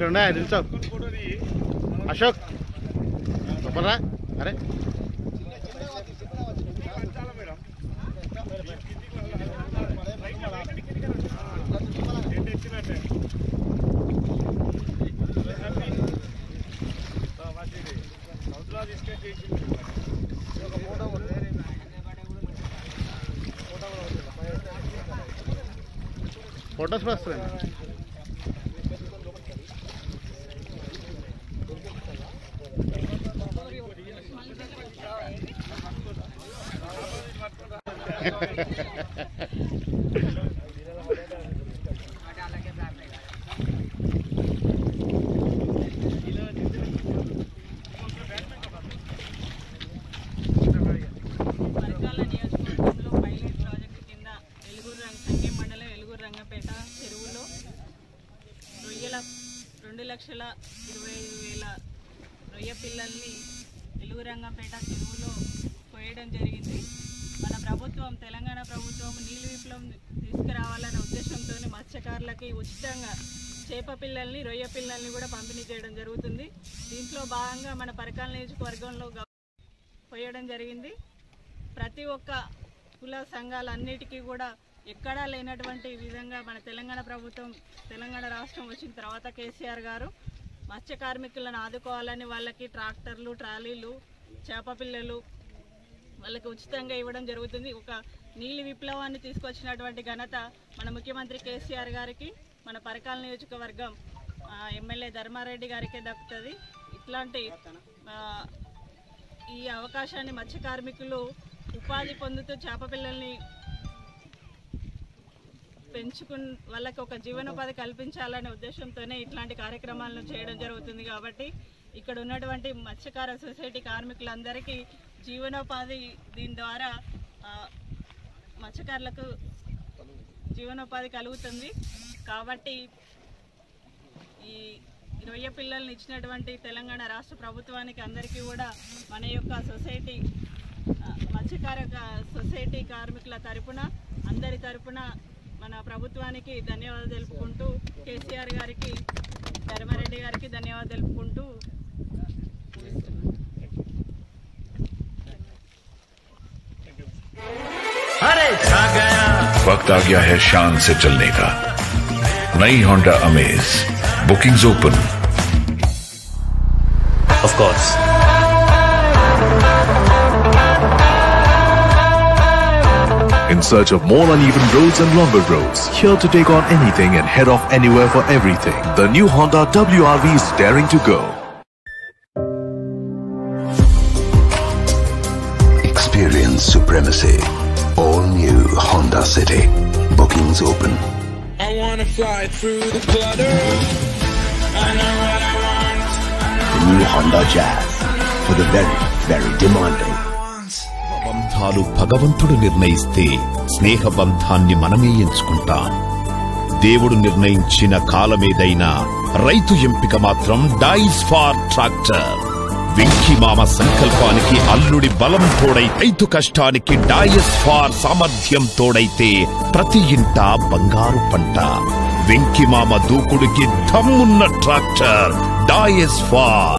ఉన్నాయా నిల్చో అశోక్ చెప్పరా అరే ఫొటోస్ కూడా వస్తున్నాయి పరకాల నియోజకవర్గంలో పైలట్ ప్రాజెక్టు కింద ఎలుగురు రంగ సంఖ్య మండలం ఎలుగురు రంగపేట చెరువులో రొయ్యల రెండు లక్షల ఇరవై ఐదు వేల రొయ్య పిల్లల్ని ఎలుగురు రంగంపేట చెరువులో కోయడం జరిగింది మన ప్రభుత్వం తెలంగాణ ప్రభుత్వం నీళ్ళు విప్లవం తీసుకురావాలనే ఉద్దేశంతో మత్స్యకారులకి ఉచితంగా చేప పిల్లల్ని రొయ్య పిల్లల్ని కూడా పంపిణీ చేయడం జరుగుతుంది దీంట్లో భాగంగా మన పరకాల నియోజకవర్గంలో గ- పోయడం జరిగింది ప్రతి ఒక్క కుల సంఘాలన్నిటికీ కూడా ఎక్కడా లేనటువంటి విధంగా మన తెలంగాణ ప్రభుత్వం తెలంగాణ రాష్ట్రం వచ్చిన తర్వాత కేసీఆర్ గారు మత్స్య కార్మికులను ఆదుకోవాలని వాళ్ళకి ట్రాక్టర్లు ట్రాలీలు చేప పిల్లలు వాళ్ళకి ఉచితంగా ఇవ్వడం జరుగుతుంది ఒక నీలి విప్లవాన్ని తీసుకొచ్చినటువంటి ఘనత మన ముఖ్యమంత్రి కేసీఆర్ గారికి మన పరకాల నియోజకవర్గం ఆ, ఎమ్మెల్యే ధర్మారెడ్డి గారికే దక్కుతుంది ఇట్లాంటి ఆ, ఈ అవకాశాన్ని మత్స్య కార్మికులు ఉపాధి పొందుతూ చేప పిల్లల్ని పెంచుకుని వాళ్ళకి ఒక జీవనోపాధి కల్పించాలనే ఉద్దేశంతోనే ఇట్లాంటి కార్యక్రమాలను చేయడం జరుగుతుంది కాబట్టి ఇక్కడ ఉన్నటువంటి మత్స్యకార సొసైటీ కార్మికులందరికీ జీవనోపాధి దీని ద్వారా ఆ, మత్స్యకారులకు జీవనోపాధి కలుగుతుంది కాబట్టి ఈ రొయ్య పిల్లల్ని ఇచ్చినటువంటి తెలంగాణ రాష్ట్ర ప్రభుత్వానికి అందరికీ కూడా మన యొక్క సొసైటీ ఆ, మత్స్యకార కా- సొసైటీ కార్మికుల తరపున అందరి తరపున మన ప్రభుత్వానికి ధన్యవాదాలు తెలుపుకుంటూ కేసీఆర్ గారికి ధర్మారెడ్డి గారికి ధన్యవాదాలు తెలుపుకుంటూ वक्त आ गया है शान से चलने का नई Honda Amaze bookings open Of course. In search of more uneven roads and longer roads, here to take on anything and head off anywhere for everything. The new Honda WRV is daring to go. Experience supremacy. All new Honda City. Bookings open. I wanna fly through the clutter. I know what I want. The new Honda Jazz. For the very, very demanding. బంధాలు భగవంతుడు నిర్ణయిస్తే స్నేహ బంధాన్ని మనమే ఎంచుకుంటాం దేవుడు నిర్ణయించిన కాలమేదైనా రైతు ఎంపిక మాత్రం dice far tractor Venky మామ సంకల్పానికి అల్లుడి బలం తోడై రైతు కష్టానికి డైస్ ఫార్ సామర్థ్యం తోడైతే ప్రతి ఇంట బంగారు పంట వెంకి మామ దూకుడికి దమ్మున్న ట్రాక్టర్ డైస్ ఫార్